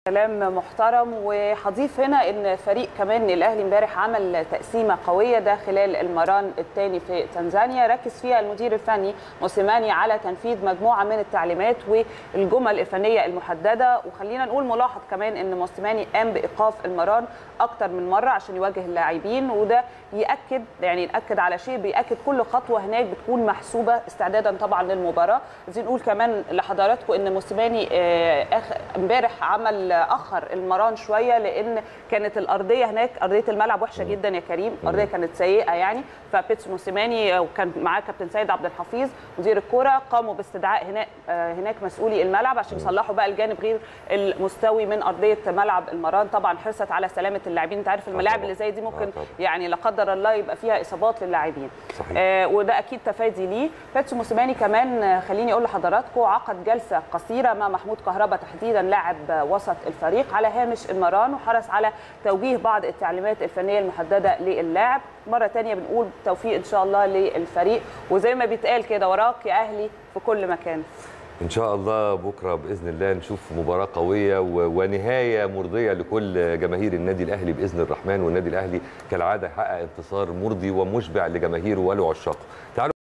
كلام محترم وهضيف هنا ان فريق كمان الاهلي امبارح عمل تقسيمه قويه ده خلال المران الثاني في تنزانيا ركز فيها المدير الفني موسيماني على تنفيذ مجموعه من التعليمات والجمل الفنيه المحدده وخلينا نقول ملاحظ كمان ان موسيماني قام بايقاف المران اكتر من مره عشان يواجه اللاعبين وده ياكد يعني ناكد على شيء بياكد كل خطوه هناك بتكون محسوبه استعدادا طبعا للمباراه عايزين نقول كمان لحضراتكم ان موسيماني امبارح عمل اخر المران شويه لان كانت الارضيه هناك ارضيه الملعب وحشه جدا يا كريم الارضيه كانت سيئه يعني فبيتس موسيماني وكان معاه كابتن سيد عبد الحفيظ مدير الكره قاموا باستدعاء هناك هناك مسؤولي الملعب عشان يصلحوا بقى الجانب غير المستوي من ارضيه ملعب المران طبعا حرصت على سلامه اللاعبين انت عارف الملاعب اللي زي دي ممكن يعني لا قدر الله يبقى فيها اصابات للاعبين آه وده اكيد تفادي ليه بيتس موسيماني كمان خليني اقول لحضراتكم عقد جلسه قصيره مع محمود كهربا تحديدا لاعب وسط الفريق على هامش المران وحرص على توجيه بعض التعليمات الفنيه المحدده للاعب مره ثانيه بنقول توفيق ان شاء الله للفريق وزي ما بيتقال كده وراك يا اهلي في كل مكان ان شاء الله بكره باذن الله نشوف مباراه قويه ونهايه مرضيه لكل جماهير النادي الاهلي باذن الرحمن والنادي الاهلي كالعاده يحقق انتصار مرضي ومشبع لجماهيره ولعشاقه